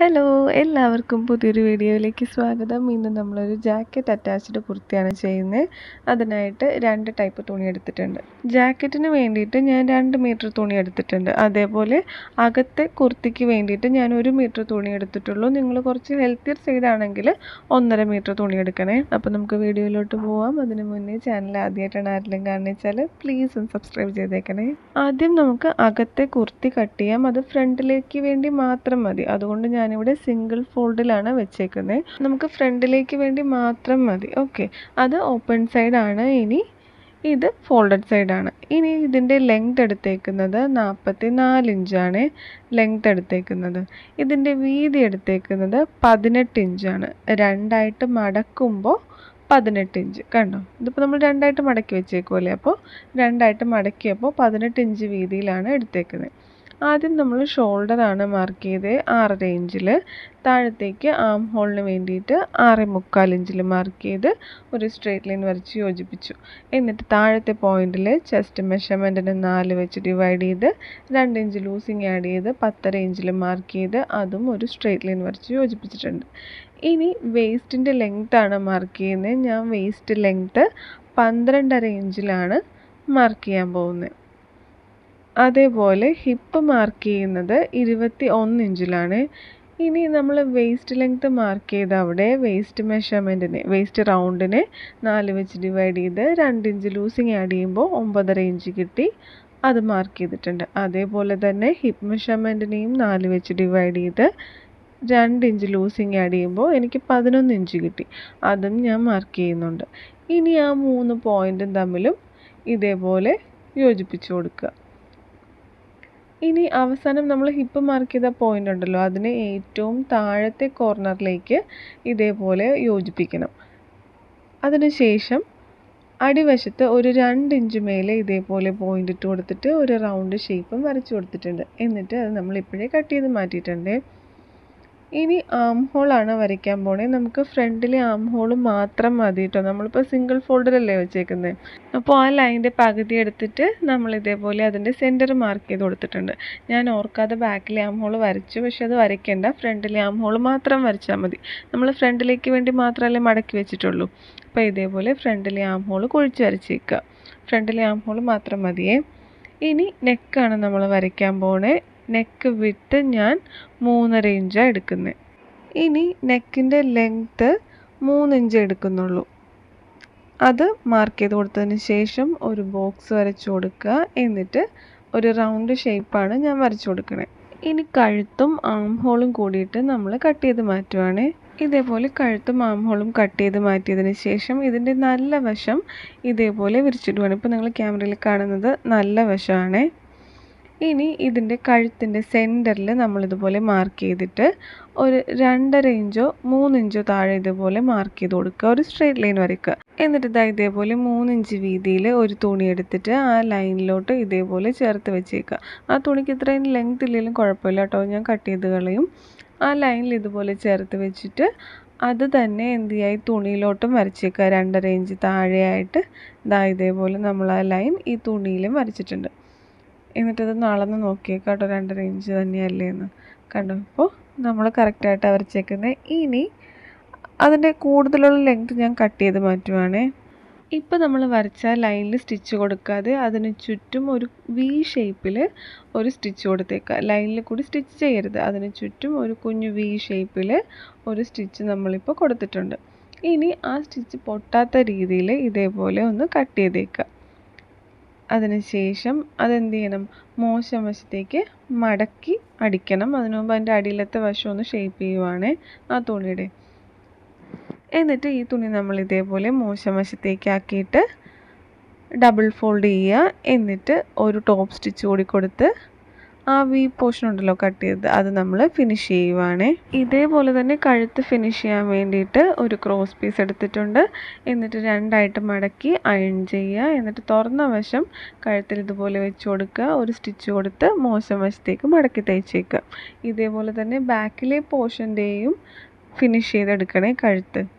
hello എല്ലാവർക്കും പുതിയൊരു വീഡിയോയിലേക്ക് സ്വാഗതം ഇന്ന് നമ്മളൊരു ജാക്കറ്റ് അറ്റാച്ച്ഡ് കുർത്തിയാണ് ചെയ്യുന്നത് അതിനായിട്ട് രണ്ട് ടൈപ്പ് തുണി എടുത്തിട്ടുണ്ട് ജാക്കറ്റിന് വേണ്ടിയിട്ട് ഞാൻ രണ്ട് മീറ്റർ തുണി എടുത്തിട്ടുണ്ട് അതേപോലെ അകത്തെ കുർത്തിക്ക് വേണ്ടിയിട്ട് ഞാൻ ഒരു മീറ്റർ തുണി എടുത്തിട്ടുള്ളൂ നിങ്ങൾ കുറച്ച് ഹെൽത്തിയർ സൈഡ് ആണെങ്കിൽ ഒന്നര മീറ്റർ തുണി എടുക്കണേ അപ്പോൾ നമുക്ക് വീഡിയോയിലോട്ട് പോവാം അതിന് മുന്നേ ചാനൽ ആദ്യമായിട്ടാണ് ആരെങ്കിലും കാണുന്നത് വെച്ചാൽ പ്ലീസ് ഒന്ന് സബ്സ്ക്രൈബ് ചെയ്തേക്കണേ ആദ്യം നമുക്ക് അകത്തെ കുർത്തി കട്ട് ചെയ്യാം അത് ഫ്രണ്ടിലേക്ക് വേണ്ടി മാത്രം മതി അതുകൊണ്ട് ഞാനിവിടെ സിംഗിൾ ഫോൾഡിലാണ് വെച്ചേക്കുന്നത് നമുക്ക് ഫ്രണ്ടിലേക്ക് വേണ്ടി മാത്രം മതി ഓക്കെ അത് ഓപ്പൺ സൈഡ് ആണ് ഇനി ഇത് ഫോൾഡഡ് സൈഡാണ് ഇനി ഇതിൻ്റെ ലെങ്ത് എടുത്തേക്കുന്നത് നാൽപ്പത്തി നാല് ഇഞ്ചാണ് ലെങ്ത് എടുത്തേക്കുന്നത് ഇതിൻ്റെ വീതി എടുത്തേക്കുന്നത് പതിനെട്ട് ഇഞ്ചാണ് രണ്ടായിട്ട് മടക്കുമ്പോൾ പതിനെട്ട് ഇഞ്ച് കണ്ടോ ഇതിപ്പോൾ നമ്മൾ രണ്ടായിട്ട് മടക്കി വെച്ചേക്കുമല്ലേ അപ്പോൾ രണ്ടായിട്ട് മടക്കിയപ്പോൾ പതിനെട്ട് ഇഞ്ച് വീതിയിലാണ് എടുത്തേക്കുന്നത് ആദ്യം നമ്മൾ ഷോൾഡറാണ് മാർക്ക് ചെയ്ത് ആറര ഇഞ്ചിൽ താഴത്തേക്ക് ആം ഹോളിന് വേണ്ടിയിട്ട് ആറ് മുക്കാൽ ഇഞ്ചിൽ മാർക്ക് ചെയ്ത് ഒരു സ്ട്രേറ്റ് ലൈൻ വരച്ച് യോജിപ്പിച്ചു എന്നിട്ട് താഴത്തെ പോയിന്റിൽ ചെസ്റ്റ് മെഷർമെൻറ്റിന് നാല് വെച്ച് ഡിവൈഡ് ചെയ്ത് രണ്ട് ഇഞ്ച് ലൂസിങ് ആഡ് ചെയ്ത് പത്തര ഇഞ്ചിൽ മാർക്ക് ചെയ്ത് അതും ഒരു സ്ട്രേറ്റ് ലൈൻ വരച്ച് യോജിപ്പിച്ചിട്ടുണ്ട് ഇനി വേസ്റ്റിൻ്റെ ലെങ്ത് ആണ് മാർക്ക് ചെയ്യുന്നത് ഞാൻ വേസ്റ്റ് ലെങ്ത്ത് പന്ത്രണ്ടര ഇഞ്ചിലാണ് മാർക്ക് ചെയ്യാൻ പോകുന്നത് അതേപോലെ ഹിപ്പ് മാർക്ക് ചെയ്യുന്നത് ഇരുപത്തി ഒന്ന് ഇഞ്ചിലാണ് ഇനി നമ്മൾ വേസ്റ്റ് ലെങ്ത് മാർക്ക് ചെയ്ത് അവിടെ വേസ്റ്റ് മെഷർമെൻറ്റിനെ വേസ്റ്റ് റൗണ്ടിനെ നാല് വെച്ച് ഡിവൈഡ് ചെയ്ത് രണ്ട് ഇഞ്ച് ലൂസിങ് ആഡ് ചെയ്യുമ്പോൾ ഒമ്പതര ഇഞ്ച് കിട്ടി അത് മാർക്ക് ചെയ്തിട്ടുണ്ട് അതേപോലെ തന്നെ ഹിപ്പ് മെഷർമെൻറ്റിനെയും നാല് വെച്ച് ഡിവൈഡ് ചെയ്ത് രണ്ട് ഇഞ്ച് ലൂസിങ് ആഡ് ചെയ്യുമ്പോൾ എനിക്ക് പതിനൊന്ന് ഇഞ്ച് കിട്ടി അതും ഞാൻ മാർക്ക് ചെയ്യുന്നുണ്ട് ഇനി ആ മൂന്ന് പോയിൻറ്റും തമ്മിലും ഇതേപോലെ യോജിപ്പിച്ച് കൊടുക്കുക ഇനി അവസാനം നമ്മൾ ഹിപ്പ് മാർക്ക് ചെയ്ത പോയിന്റ് ഉണ്ടല്ലോ അതിനെ ഏറ്റവും താഴത്തെ കോർണറിലേക്ക് ഇതേപോലെ യോജിപ്പിക്കണം അതിനുശേഷം അടിവശത്ത് ഒരു രണ്ട് ഇഞ്ച് മേലെ ഇതേപോലെ പോയിന്റ് ഇട്ട് കൊടുത്തിട്ട് ഒരു റൗണ്ട് ഷേപ്പും വരച്ചു കൊടുത്തിട്ടുണ്ട് എന്നിട്ട് അത് നമ്മൾ ഇപ്പോഴേ കട്ട് ചെയ്ത് മാറ്റിയിട്ടുണ്ട് ഇനി ആം ഹോളാണ് വരയ്ക്കാൻ പോണേ നമുക്ക് ഫ്രണ്ടിലെ ആം ഹോൾ മാത്രം മതി കേട്ടോ നമ്മളിപ്പോൾ സിംഗിൾ ഫോൾഡറല്ലേ വെച്ചേക്കുന്നത് അപ്പോൾ ആ ലൈൻ്റെ പകുതി എടുത്തിട്ട് നമ്മൾ ഇതേപോലെ അതിൻ്റെ സെൻറ്റർ മാർക്ക് ചെയ്ത് കൊടുത്തിട്ടുണ്ട് ഞാൻ ഓർക്കാതെ ബാക്കിലെ ആം ഹോൾ വരച്ചു പക്ഷെ അത് വരയ്ക്കേണ്ട ഫ്രണ്ടിലെ ആം ഹോൾ മാത്രം വരച്ചാൽ മതി നമ്മൾ ഫ്രണ്ടിലേക്ക് വേണ്ടി മാത്രമല്ലേ മടക്കി വെച്ചിട്ടുള്ളൂ അപ്പോൾ ഇതേപോലെ ഫ്രണ്ടിലെ ആം ഹോൾ കുഴിച്ച് വരച്ചേക്കുക ഫ്രണ്ടിലെ ആം ഹോൾ മാത്രം മതിയേ ഇനി നെക്കാണ് നമ്മൾ വരയ്ക്കാൻ പോണേ നെക്ക് വിട്ട് ഞാൻ മൂന്നര ഇഞ്ചാണ് എടുക്കുന്നത് ഇനി നെക്കിൻ്റെ ലെങ്ത്ത് മൂന്ന് ഇഞ്ച് എടുക്കുന്നുള്ളൂ അത് മാർക്ക് ചെയ്ത് കൊടുത്തതിന് ശേഷം ഒരു ബോക്സ് വരച്ചു കൊടുക്കുക എന്നിട്ട് ഒരു റൗണ്ട് ഷേപ്പാണ് ഞാൻ വരച്ചു കൊടുക്കണേ ഇനി കഴുത്തും ആം ഹോളും കൂടിയിട്ട് നമ്മൾ കട്ട് ചെയ്ത് മാറ്റുവാണ് ഇതേപോലെ കഴുത്തും ആം ഹോളും കട്ട് ചെയ്ത് മാറ്റിയതിന് ശേഷം ഇതിൻ്റെ നല്ല വശം ഇതേപോലെ വിരിച്ചിടുവാണ് ഇപ്പോൾ നിങ്ങൾ ക്യാമറയിൽ കാണുന്നത് നല്ല വശമാണ് ഇനി ഇതിൻ്റെ കഴുത്തിൻ്റെ സെൻറ്ററിൽ നമ്മളിതുപോലെ മാർക്ക് ചെയ്തിട്ട് ഒരു രണ്ടര ഇഞ്ചോ മൂന്ന് ഇഞ്ചോ താഴെ ഇതുപോലെ മാർക്ക് ചെയ്ത് കൊടുക്കുക ഒരു സ്ട്രെയിറ്റ് ലൈൻ വരയ്ക്കുക എന്നിട്ട് ഇതാ ഇതേപോലെ മൂന്ന് ഇഞ്ച് വീതിയിൽ ഒരു തുണി എടുത്തിട്ട് ആ ലൈനിലോട്ട് ഇതേപോലെ ചേർത്ത് വെച്ചേക്കുക ആ തുണിക്ക് ഇത്രയും ലെങ്ത് ഇല്ലെങ്കിലും കുഴപ്പമില്ല കേട്ടോ ഞാൻ കട്ട് ചെയ്ത് കളയും ആ ലൈനിൽ ഇതുപോലെ ചേർത്ത് വെച്ചിട്ട് അത് തന്നെ എന്ത് ചെയ്യുക ഈ തുണിയിലോട്ടും വരച്ചേക്കുക രണ്ടര ഇഞ്ച് താഴെയായിട്ട് ഇതാ ഇതേപോലെ നമ്മൾ ആ ലൈൻ ഈ തുണിയിലും വരച്ചിട്ടുണ്ട് എന്നിട്ടത് നടന്ന് നോക്കിയേക്കാം കേട്ടോ രണ്ടര ഇഞ്ച് തന്നെയല്ലേ എന്ന് കണ്ടോ ഇപ്പോൾ നമ്മൾ കറക്റ്റായിട്ട് വരച്ചേക്കുന്നത് ഇനി അതിൻ്റെ കൂടുതലുള്ള ലെങ്ത് ഞാൻ കട്ട് ചെയ്ത് മാറ്റുവാണേ ഇപ്പോൾ നമ്മൾ വരച്ച ലൈനിൽ സ്റ്റിച്ച് കൊടുക്കാതെ അതിന് ചുറ്റും ഒരു വി ഷേപ്പിൽ ഒരു സ്റ്റിച്ച് കൊടുത്തേക്കുക ലൈനിൽ കൂടി സ്റ്റിച്ച് ചെയ്യരുത് അതിന് ചുറ്റും ഒരു കുഞ്ഞു വി ഷേപ്പിൽ ഒരു സ്റ്റിച്ച് നമ്മളിപ്പോൾ കൊടുത്തിട്ടുണ്ട് ഇനി ആ സ്റ്റിച്ച് പൊട്ടാത്ത രീതിയിൽ ഇതേപോലെ ഒന്ന് കട്ട് ചെയ്തേക്കുക അതിനുശേഷം അതെന്ത് ചെയ്യണം മോശം വശത്തേക്ക് മടക്കി അടിക്കണം അതിനു മുമ്പ് അതിൻ്റെ അടിയിലത്തെ വശം ഒന്ന് ഷേപ്പ് ചെയ്യുവാണ് ആ തുണിയുടെ എന്നിട്ട് ഈ തുണി നമ്മൾ ഇതേപോലെ മോശം വശത്തേക്ക് ആക്കിയിട്ട് ഡബിൾ ഫോൾഡ് ചെയ്യുക എന്നിട്ട് ഒരു ടോപ്പ് സ്റ്റിച്ച് കൂടി കൊടുത്ത് ആ വി പോർഷൻ ഉണ്ടല്ലോ കട്ട് ചെയ്ത് അത് നമ്മൾ ഫിനിഷ് ചെയ്യുവാണ് ഇതേപോലെ തന്നെ കഴുത്ത് ഫിനിഷ് ചെയ്യാൻ വേണ്ടിയിട്ട് ഒരു ക്രോസ് പീസ് എടുത്തിട്ടുണ്ട് എന്നിട്ട് രണ്ടായിട്ട് മടക്കി അയൺ ചെയ്യുക എന്നിട്ട് തുറന്ന വശം കഴുത്തിൽ ഇതുപോലെ വെച്ച് കൊടുക്കുക ഒരു സ്റ്റിച്ച് കൊടുത്ത് മോശം വശത്തേക്ക് മടക്കി തയ്ച്ചേക്കുക ഇതേപോലെ തന്നെ ബാക്കിലെ പോർഷൻ്റെയും ഫിനിഷ് ചെയ്തെടുക്കണേ കഴുത്ത്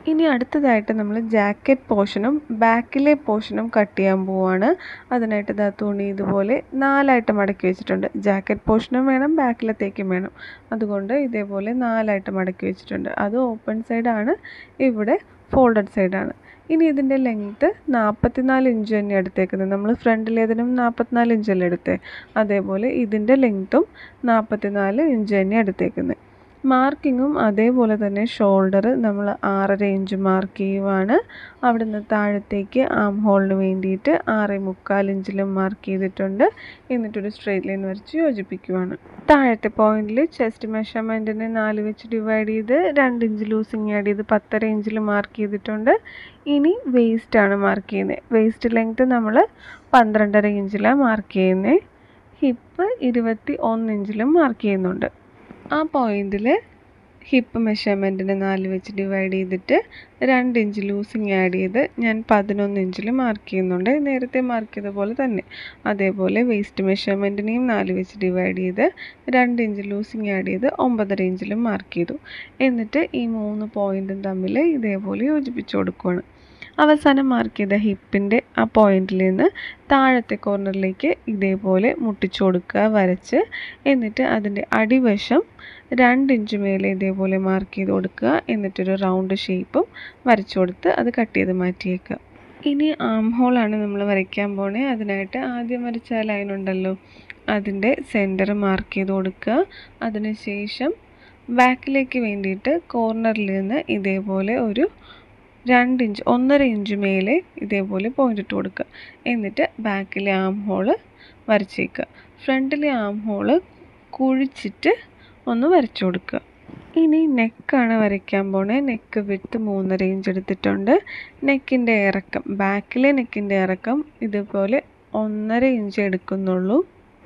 ഇനി അടുത്തതായിട്ട് നമ്മൾ ജാക്കറ്റ് പോർഷനും ബാക്കിലെ പോർഷനും കട്ട് ചെയ്യാൻ പോവാണ് അതിനായിട്ട് ഇതാ തുണി ഇതുപോലെ നാലായിട്ട് മടക്കി വെച്ചിട്ടുണ്ട് ജാക്കറ്റ് പോർഷനും വേണം ബാക്കിലത്തേക്കും വേണം അതുകൊണ്ട് ഇതേപോലെ നാലായിട്ട് മടക്കി വെച്ചിട്ടുണ്ട് അത് ഓപ്പൺ സൈഡാണ് ഇവിടെ ഫോൾഡഡ് സൈഡാണ് ഇനി ഇതിൻ്റെ ലെങ്ത്ത് നാൽപ്പത്തിനാല് ഇഞ്ച് തന്നെ എടുത്തേക്കുന്നത് നമ്മൾ ഫ്രണ്ടിലേതിനും നാൽപ്പത്തിനാല് ഇഞ്ചല്ലേ എടുത്തേ അതേപോലെ ഇതിൻ്റെ ലെങ്ത്തും നാൽപ്പത്തിനാല് ഇഞ്ച് തന്നെ എടുത്തേക്കുന്നത് മാർക്കിങ്ങും അതേപോലെ തന്നെ ഷോൾഡർ നമ്മൾ ആറര ഇഞ്ച് മാർക്ക് ചെയ്യുവാണ് അവിടുന്ന് താഴത്തേക്ക് ആം ഹോളിന് വേണ്ടിയിട്ട് ആറേ മുക്കാൽ ഇഞ്ചിലും മാർക്ക് ചെയ്തിട്ടുണ്ട് എന്നിട്ടൊരു സ്ട്രെയിറ്റ് ലൈൻ വരച്ച് യോജിപ്പിക്കുവാണ് താഴത്തെ പോയിന്റിൽ ചെസ്റ്റ് മെഷർമെൻറ്റിനെ നാല് വെച്ച് ഡിവൈഡ് ചെയ്ത് രണ്ട് ഇഞ്ച് ലൂസിങ് ആഡ് ചെയ്ത് പത്തര ഇഞ്ചിൽ മാർക്ക് ചെയ്തിട്ടുണ്ട് ഇനി വേസ്റ്റ് ആണ് മാർക്ക് ചെയ്യുന്നത് വേസ്റ്റ് ലെങ്ത്ത് നമ്മൾ പന്ത്രണ്ടര ഇഞ്ചിലാണ് മാർക്ക് ചെയ്യുന്നത് ഹിപ്പ് ഇരുപത്തി ഒന്ന് ഇഞ്ചിലും മാർക്ക് ചെയ്യുന്നുണ്ട് ആ പോയിന്റിൽ ഹിപ്പ് മെഷർമെൻറ്റിന് നാല് വെച്ച് ഡിവൈഡ് ചെയ്തിട്ട് രണ്ട് ഇഞ്ച് ലൂസിങ് ആഡ് ചെയ്ത് ഞാൻ പതിനൊന്ന് ഇഞ്ചിൽ മാർക്ക് ചെയ്യുന്നുണ്ട് നേരത്തെ മാർക്ക് ചെയ്ത പോലെ തന്നെ അതേപോലെ വേസ്റ്റ് മെഷർമെൻറ്റിനെയും നാല് വെച്ച് ഡിവൈഡ് ചെയ്ത് രണ്ട് ഇഞ്ച് ലൂസിങ് ആഡ് ചെയ്ത് ഒമ്പതര ഇഞ്ചിലും മാർക്ക് ചെയ്തു എന്നിട്ട് ഈ മൂന്ന് പോയിൻറ്റും തമ്മിൽ ഇതേപോലെ യോജിപ്പിച്ച് കൊടുക്കുകയാണ് അവസാനം മാർക്ക് ചെയ്ത ഹിപ്പിൻ്റെ ആ പോയിന്റിൽ നിന്ന് താഴത്തെ കോർണറിലേക്ക് ഇതേപോലെ മുട്ടിച്ചു കൊടുക്കുക വരച്ച് എന്നിട്ട് അതിൻ്റെ അടിവശം രണ്ട് ഇഞ്ച് മേലെ ഇതേപോലെ മാർക്ക് ചെയ്ത് കൊടുക്കുക എന്നിട്ടൊരു റൗണ്ട് ഷേപ്പും വരച്ചു കൊടുത്ത് അത് കട്ട് ചെയ്ത് മാറ്റിയേക്കുക ഇനി ആം ഹോളാണ് നമ്മൾ വരയ്ക്കാൻ പോണേ അതിനായിട്ട് ആദ്യം വരച്ച ആ ലൈൻ ഉണ്ടല്ലോ അതിൻ്റെ സെൻറ്റർ മാർക്ക് ചെയ്ത് കൊടുക്കുക അതിനുശേഷം ബാക്കിലേക്ക് വേണ്ടിയിട്ട് കോർണറിൽ നിന്ന് ഇതേപോലെ ഒരു രണ്ട് ഇഞ്ച് ഒന്നര ഇഞ്ച് മേലെ ഇതേപോലെ പോയിന്റ് ഇട്ട് കൊടുക്കുക എന്നിട്ട് ബാക്കിലെ ആം ഹോള് വരച്ചേക്കുക ഫ്രണ്ടിലെ ആം ഹോള് കുഴിച്ചിട്ട് ഒന്ന് വരച്ചു കൊടുക്കുക ഇനി നെക്കാണ് വരയ്ക്കാൻ പോണേ നെക്ക് വിട്ട് മൂന്നര ഇഞ്ച് എടുത്തിട്ടുണ്ട് നെക്കിൻ്റെ ഇറക്കം ബാക്കിലെ നെക്കിൻ്റെ ഇറക്കം ഇതുപോലെ ഒന്നര ഇഞ്ച് എടുക്കുന്നുള്ളൂ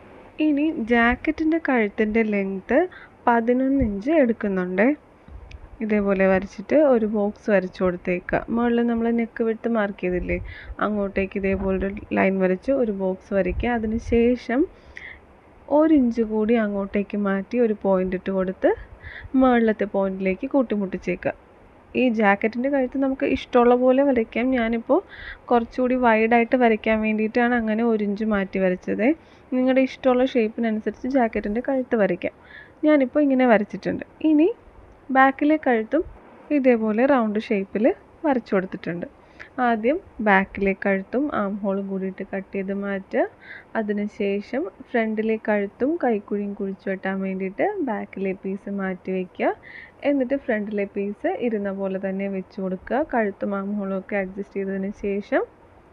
ഇനി ജാക്കറ്റിൻ്റെ കഴുത്തിൻ്റെ ലെങ്ത്ത് പതിനൊന്ന് ഇഞ്ച് എടുക്കുന്നുണ്ട് ഇതേപോലെ വരച്ചിട്ട് ഒരു ബോക്സ് വരച്ചു കൊടുത്തേക്കുക മുകളിൽ നമ്മൾ നെക്ക് വിട്ട് മാർക്ക് ചെയ്തില്ലേ അങ്ങോട്ടേക്ക് ഇതേപോലെ ഒരു ലൈൻ വരച്ച് ഒരു ബോക്സ് വരയ്ക്കുക അതിന് ശേഷം ഒരു ഇഞ്ച് കൂടി അങ്ങോട്ടേക്ക് മാറ്റി ഒരു പോയിന്റ് ഇട്ട് കൊടുത്ത് മുകളിലത്തെ പോയിന്റിലേക്ക് കൂട്ടിമുട്ടിച്ചേക്കുക ഈ ജാക്കറ്റിൻ്റെ കഴുത്ത് നമുക്ക് ഇഷ്ടമുള്ള പോലെ വരയ്ക്കാം ഞാനിപ്പോൾ കുറച്ചുകൂടി വൈഡായിട്ട് വരയ്ക്കാൻ വേണ്ടിയിട്ടാണ് അങ്ങനെ ഒരു ഇഞ്ച് മാറ്റി വരച്ചത് നിങ്ങളുടെ ഇഷ്ടമുള്ള ഷേപ്പിനനുസരിച്ച് ജാക്കറ്റിൻ്റെ കഴുത്ത് വരയ്ക്കാം ഞാനിപ്പോൾ ഇങ്ങനെ വരച്ചിട്ടുണ്ട് ഇനി ബാക്കിലെ കഴുത്തും ഇതേപോലെ റൗണ്ട് ഷേപ്പിൽ വരച്ചു കൊടുത്തിട്ടുണ്ട് ആദ്യം ബാക്കിലെ കഴുത്തും ആം ഹോളും കൂടിയിട്ട് കട്ട് ചെയ്ത് മാറ്റുക അതിനുശേഷം ഫ്രണ്ടിലെ കഴുത്തും കൈക്കുഴിയും കുഴിച്ചു വെട്ടാൻ വേണ്ടിയിട്ട് ബാക്കിലെ പീസ് മാറ്റി വയ്ക്കുക എന്നിട്ട് ഫ്രണ്ടിലെ പീസ് ഇരുന്ന പോലെ തന്നെ വെച്ച് കൊടുക്കുക കഴുത്തും ആം ഹോളും ഒക്കെ അഡ്ജസ്റ്റ് ചെയ്തതിന് ശേഷം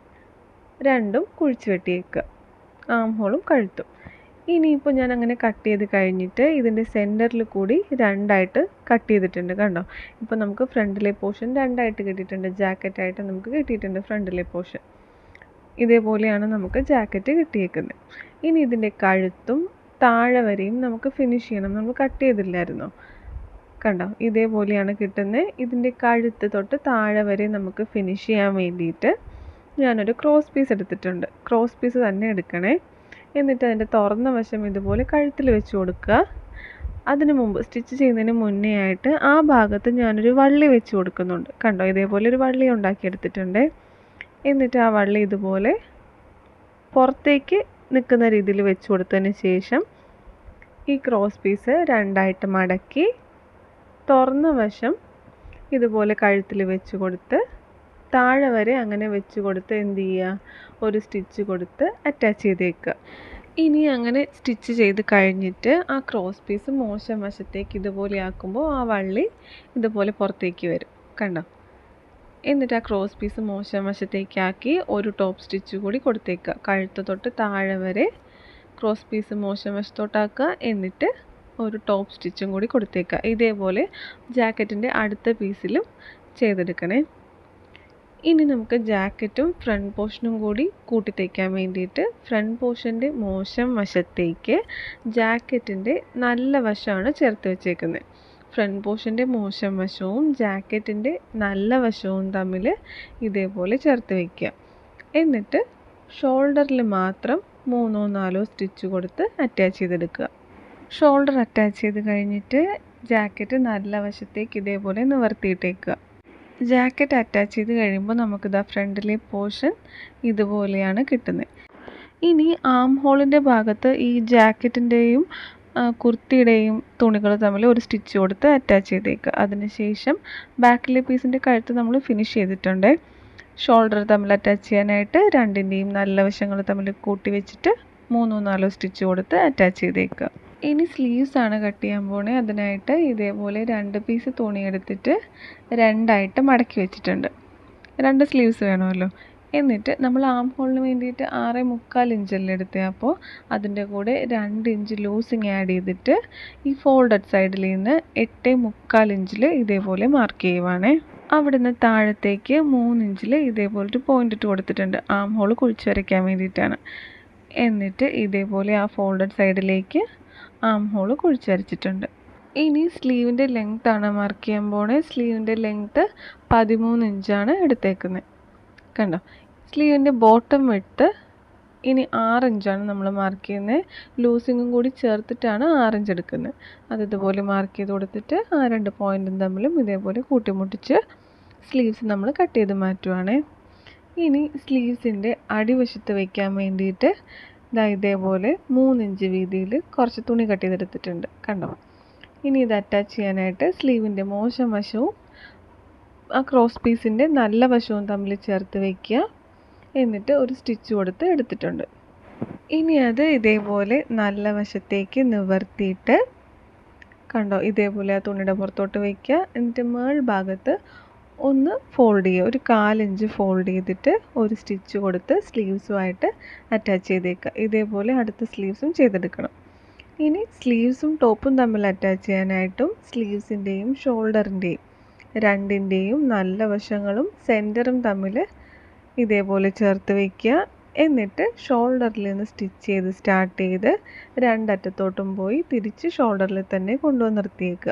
രണ്ടും കുഴിച്ചു വെട്ടിയേക്കുക ആം ഹോളും കഴുത്തും ഇനിയിപ്പോൾ ഞാൻ അങ്ങനെ കട്ട് ചെയ്ത് കഴിഞ്ഞിട്ട് ഇതിൻ്റെ സെൻറ്ററിൽ കൂടി രണ്ടായിട്ട് കട്ട് ചെയ്തിട്ടുണ്ട് കണ്ടോ ഇപ്പോൾ നമുക്ക് ഫ്രണ്ടിലെ പോർഷൻ രണ്ടായിട്ട് കിട്ടിയിട്ടുണ്ട് ജാക്കറ്റായിട്ട് നമുക്ക് കിട്ടിയിട്ടുണ്ട് ഫ്രണ്ടിലെ പോർഷൻ ഇതേപോലെയാണ് നമുക്ക് ജാക്കറ്റ് കിട്ടിയേക്കുന്നത് ഇനി ഇതിൻ്റെ കഴുത്തും താഴെ വരെയും നമുക്ക് ഫിനിഷ് ചെയ്യണം നമ്മൾ കട്ട് ചെയ്തില്ലായിരുന്നോ കണ്ടോ ഇതേപോലെയാണ് കിട്ടുന്നത് ഇതിൻ്റെ കഴുത്ത് തൊട്ട് താഴെ വരെ നമുക്ക് ഫിനിഷ് ചെയ്യാൻ വേണ്ടിയിട്ട് ഞാനൊരു ക്രോസ് പീസ് എടുത്തിട്ടുണ്ട് ക്രോസ് പീസ് തന്നെ എടുക്കണേ എന്നിട്ട് അതിൻ്റെ തുറന്ന വശം ഇതുപോലെ കഴുത്തിൽ വെച്ച് കൊടുക്കുക അതിനു മുമ്പ് സ്റ്റിച്ച് ചെയ്യുന്നതിന് മുന്നേ ആയിട്ട് ആ ഭാഗത്ത് ഞാനൊരു വള്ളി വെച്ച് കൊടുക്കുന്നുണ്ട് കണ്ടോ ഇതേപോലെ ഒരു വള്ളി ഉണ്ടാക്കിയെടുത്തിട്ടുണ്ട് എന്നിട്ട് ആ വള്ളി ഇതുപോലെ പുറത്തേക്ക് നിൽക്കുന്ന രീതിയിൽ വെച്ച് കൊടുത്തതിന് ശേഷം ഈ ക്രോസ് പീസ് രണ്ടായിട്ട് മടക്കി തുറന്ന വശം ഇതുപോലെ കഴുത്തിൽ വെച്ച് കൊടുത്ത് താഴെ വരെ അങ്ങനെ വെച്ച് കൊടുത്ത് എന്ത് ചെയ്യുക ഒരു സ്റ്റിച്ച് കൊടുത്ത് അറ്റാച്ച് ചെയ്തേക്കുക ഇനി അങ്ങനെ സ്റ്റിച്ച് ചെയ്ത് കഴിഞ്ഞിട്ട് ആ ക്രോസ് പീസ് മോശം വശത്തേക്ക് ഇതുപോലെ ആക്കുമ്പോൾ ആ വള്ളി ഇതുപോലെ പുറത്തേക്ക് വരും കണ്ടോ എന്നിട്ട് ആ ക്രോസ് പീസ് മോശം വശത്തേക്കാക്കി ഒരു ടോപ്പ് സ്റ്റിച്ച് കൂടി കൊടുത്തേക്കുക കഴുത്ത് തൊട്ട് താഴെ വരെ ക്രോസ് പീസ് മോശം വശത്തോട്ടാക്കുക എന്നിട്ട് ഒരു ടോപ്പ് സ്റ്റിച്ചും കൂടി കൊടുത്തേക്കുക ഇതേപോലെ ജാക്കറ്റിൻ്റെ അടുത്ത പീസിലും ചെയ്തെടുക്കണേ ഇനി നമുക്ക് ജാക്കറ്റും ഫ്രണ്ട് പോർഷനും കൂടി കൂട്ടി തയ്ക്കാൻ വേണ്ടിയിട്ട് ഫ്രണ്ട് പോർഷൻ്റെ മോശം വശത്തേക്ക് ജാക്കറ്റിൻ്റെ നല്ല വശമാണ് ചേർത്ത് വെച്ചേക്കുന്നത് ഫ്രണ്ട് പോർഷൻ്റെ മോശം വശവും ജാക്കറ്റിൻ്റെ നല്ല വശവും തമ്മിൽ ഇതേപോലെ ചേർത്ത് വയ്ക്കുക എന്നിട്ട് ഷോൾഡറിൽ മാത്രം മൂന്നോ നാലോ സ്റ്റിച്ച് കൊടുത്ത് അറ്റാച്ച് ചെയ്തെടുക്കുക ഷോൾഡർ അറ്റാച്ച് ചെയ്ത് കഴിഞ്ഞിട്ട് ജാക്കറ്റ് നല്ല വശത്തേക്ക് ഇതേപോലെ നിവർത്തിയിട്ടേക്കുക ജാക്കറ്റ് അറ്റാച്ച് ചെയ്ത് കഴിയുമ്പോൾ നമുക്കിതാ ഫ്രണ്ടിലെ പോർഷൻ ഇതുപോലെയാണ് കിട്ടുന്നത് ഇനി ആം ഹോളിൻ്റെ ഭാഗത്ത് ഈ ജാക്കറ്റിൻ്റെയും കുർത്തിയുടെയും തുണികൾ തമ്മിൽ ഒരു സ്റ്റിച്ച് കൊടുത്ത് അറ്റാച്ച് ചെയ്തേക്കുക അതിനുശേഷം ബാക്കിലെ പീസിൻ്റെ കഴുത്ത് നമ്മൾ ഫിനിഷ് ചെയ്തിട്ടുണ്ട് ഷോൾഡർ തമ്മിൽ അറ്റാച്ച് ചെയ്യാനായിട്ട് രണ്ടിൻ്റെയും നല്ല വശങ്ങൾ തമ്മിൽ കൂട്ടി വെച്ചിട്ട് മൂന്നോ നാലോ സ്റ്റിച്ച് കൊടുത്ത് അറ്റാച്ച് ചെയ്തേക്കുക ഇനി സ്ലീവ്സ് ആണ് കട്ട് ചെയ്യാൻ പോണേ അതിനായിട്ട് ഇതേപോലെ രണ്ട് പീസ് തുണി എടുത്തിട്ട് രണ്ടായിട്ട് മടക്കി വെച്ചിട്ടുണ്ട് രണ്ട് സ്ലീവ്സ് വേണമല്ലോ എന്നിട്ട് നമ്മൾ ആം ഹോളിന് വേണ്ടിയിട്ട് ആറ് മുക്കാൽ ഇഞ്ചല്ലേ എടുത്തത് അപ്പോൾ അതിൻ്റെ കൂടെ രണ്ട് ഇഞ്ച് ലൂസിങ് ആഡ് ചെയ്തിട്ട് ഈ ഫോൾഡഡ് സൈഡിൽ നിന്ന് എട്ട് മുക്കാൽ ഇഞ്ചിൽ ഇതേപോലെ മാർക്ക് ചെയ്യുവാണേ അവിടുന്ന് താഴത്തേക്ക് മൂന്ന് ഇഞ്ചിൽ ഇതേപോലെ ഒരു പോയിന്റ് ഇട്ട് കൊടുത്തിട്ടുണ്ട് ആം ഹോൾ കുഴിച്ച് വരയ്ക്കാൻ വേണ്ടിയിട്ടാണ് എന്നിട്ട് ഇതേപോലെ ആ ഫോൾഡഡ് സൈഡിലേക്ക് ആം ഹോൾ കുഴിച്ച് വരച്ചിട്ടുണ്ട് ഇനി സ്ലീവിൻ്റെ ലെങ്ത് ആണ് മാർക്ക് ചെയ്യാൻ പോണേ സ്ലീവിൻ്റെ ലെങ്ത്ത് പതിമൂന്ന് ഇഞ്ചാണ് എടുത്തേക്കുന്നത് കണ്ടോ സ്ലീവിൻ്റെ ബോട്ടം വിട്ട് ഇനി ആറ് ഇഞ്ചാണ് നമ്മൾ മാർക്ക് ചെയ്യുന്നത് ലൂസിങ്ങും കൂടി ചേർത്തിട്ടാണ് ആറ് ഇഞ്ച് എടുക്കുന്നത് അത് ഇതുപോലെ മാർക്ക് ചെയ്ത് കൊടുത്തിട്ട് ആ രണ്ട് പോയിൻറ്റും തമ്മിലും ഇതേപോലെ കൂട്ടിമുട്ടിച്ച് സ്ലീവ്സ് നമ്മൾ കട്ട് ചെയ്ത് മാറ്റുവാണ് ഇനി സ്ലീവ്സിൻ്റെ അടിവശത്ത് വയ്ക്കാൻ വേണ്ടിയിട്ട് ഇതാ ഇതേപോലെ മൂന്നിഞ്ച് വീതിയിൽ കുറച്ച് തുണി കട്ട് ചെയ്തെടുത്തിട്ടുണ്ട് കണ്ടോ ഇനി ഇത് അറ്റാച്ച് ചെയ്യാനായിട്ട് സ്ലീവിൻ്റെ മോശം വശവും ആ ക്രോസ് പീസിൻ്റെ നല്ല വശവും തമ്മിൽ ചേർത്ത് വയ്ക്കുക എന്നിട്ട് ഒരു സ്റ്റിച്ച് കൊടുത്ത് എടുത്തിട്ടുണ്ട് ഇനി അത് ഇതേപോലെ നല്ല വശത്തേക്ക് നിവർത്തിയിട്ട് കണ്ടോ ഇതേപോലെ ആ തുണിയുടെ പുറത്തോട്ട് വയ്ക്കുക എന്നിട്ട് മേൾ ഭാഗത്ത് ഒന്ന് ഫോൾഡ് ചെയ്യുക ഒരു കാലിഞ്ച് ഫോൾഡ് ചെയ്തിട്ട് ഒരു സ്റ്റിച്ച് കൊടുത്ത് സ്ലീവ്സുമായിട്ട് അറ്റാച്ച് ചെയ്തേക്കുക ഇതേപോലെ അടുത്ത സ്ലീവ്സും ചെയ്തെടുക്കണം ഇനി സ്ലീവ്സും ടോപ്പും തമ്മിൽ അറ്റാച്ച് ചെയ്യാനായിട്ടും സ്ലീവ്സിൻ്റെയും ഷോൾഡറിൻ്റെയും രണ്ടിൻ്റെയും നല്ല വശങ്ങളും സെൻറ്ററും തമ്മിൽ ഇതേപോലെ ചേർത്ത് വയ്ക്കുക എന്നിട്ട് ഷോൾഡറിൽ നിന്ന് സ്റ്റിച്ച് ചെയ്ത് സ്റ്റാർട്ട് ചെയ്ത് രണ്ടറ്റത്തോട്ടും പോയി തിരിച്ച് ഷോൾഡറിൽ തന്നെ കൊണ്ടുവന്ന് നിർത്തിയേക്കുക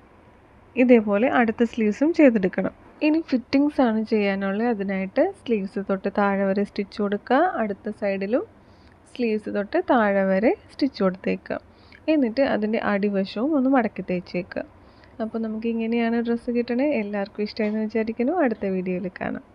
ഇതേപോലെ അടുത്ത സ്ലീവ്സും ചെയ്തെടുക്കണം ഇനി ഫിറ്റിങ്സ് ആണ് ചെയ്യാനുള്ളത് അതിനായിട്ട് സ്ലീവ്സ് തൊട്ട് താഴെ വരെ സ്റ്റിച്ച് കൊടുക്കുക അടുത്ത സൈഡിലും സ്ലീവ്സ് തൊട്ട് താഴെ വരെ സ്റ്റിച്ച് കൊടുത്തേക്കുക എന്നിട്ട് അതിൻ്റെ അടിവശവും ഒന്ന് മടക്കി തേച്ചേക്കുക അപ്പോൾ നമുക്ക് ഇങ്ങനെയാണ് ഡ്രസ്സ് കിട്ടണേ എല്ലാവർക്കും ഇഷ്ടമായെന്ന് വിചാരിക്കുന്നു അടുത്ത വീഡിയോയിൽ കാണാം